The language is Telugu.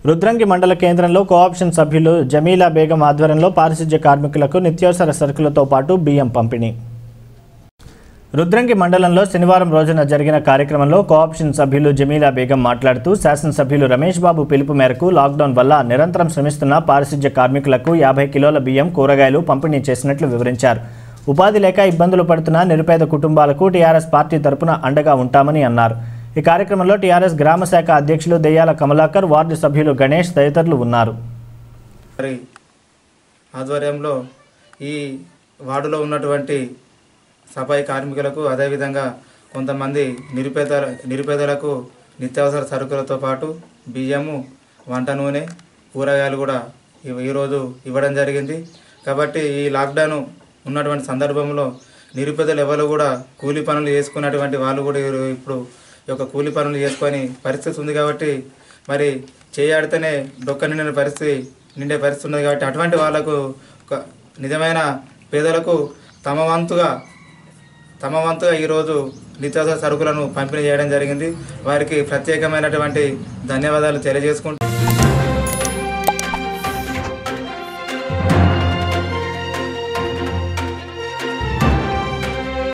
రుద్రంగి మండల కేంద్రంలో కోఆప్షన్ సభ్యులు జమీలా బేగం ఆధ్వర్యంలో పారిశుధ్య కార్మికులకు నిత్యావసర సరుకులతో పాటు బియ్యం పంపిణీ రుద్రంగి మండలంలో శనివారం రోజున జరిగిన కార్యక్రమంలో కోఆప్షన్ సభ్యులు జమీలా బేగం మాట్లాడుతూ శాసనసభ్యులు రమేష్ బాబు పిలుపు మేరకు లాక్డౌన్ వల్ల నిరంతరం శ్రమిస్తున్న పారిశుధ్య కార్మికులకు యాభై కిలోల బియ్యం కూరగాయలు పంపిణీ చేసినట్లు వివరించారు ఉపాధి లేక ఇబ్బందులు పడుతున్న నిరుపేద కుటుంబాలకు టీఆర్ఎస్ పార్టీ తరపున అండగా ఉంటామని అన్నారు ఈ కార్యక్రమంలో టీఆర్ఎస్ గ్రామ శాఖ అధ్యక్షులు దెయ్యాల కమలాకర్ వార్డు సభ్యులు గణేష్ తదితరులు ఉన్నారు మరి ఆధ్వర్యంలో ఈ వార్డులో ఉన్నటువంటి సఫాయి కార్మికులకు అదేవిధంగా కొంతమంది నిరుపేద నిరుపేదలకు నిత్యావసర సరుకులతో పాటు బియ్యము వంట నూనె కూరగాయలు కూడా ఇవ- ఈరోజు ఇవ్వడం జరిగింది కాబట్టి ఈ లాక్డౌన్ ఉన్నటువంటి సందర్భంలో నిరుపేదలు ఎవరు కూడా కూలి పనులు చేసుకున్నటువంటి వాళ్ళు కూడా ఈరో- ఇప్పుడు ఈ యొక్క కూలి పనులు చేసుకొని పరిస్థితి ఉంది కాబట్టి మరి చేయాడితేనే డొక్క నిండిన పరిస్థితి నిండే పరిస్థితి ఉన్నది కాబట్టి అటువంటి వాళ్ళకు ఒక నిజమైన పేదలకు తమ వంతుగా తమ వంతుగా ఈరోజు నిత్యావసర సరుకులను పంపిణీ చేయడం జరిగింది వారికి ప్రత్యేకమైనటువంటి ధన్యవాదాలు తెలియజేసుకుంటూ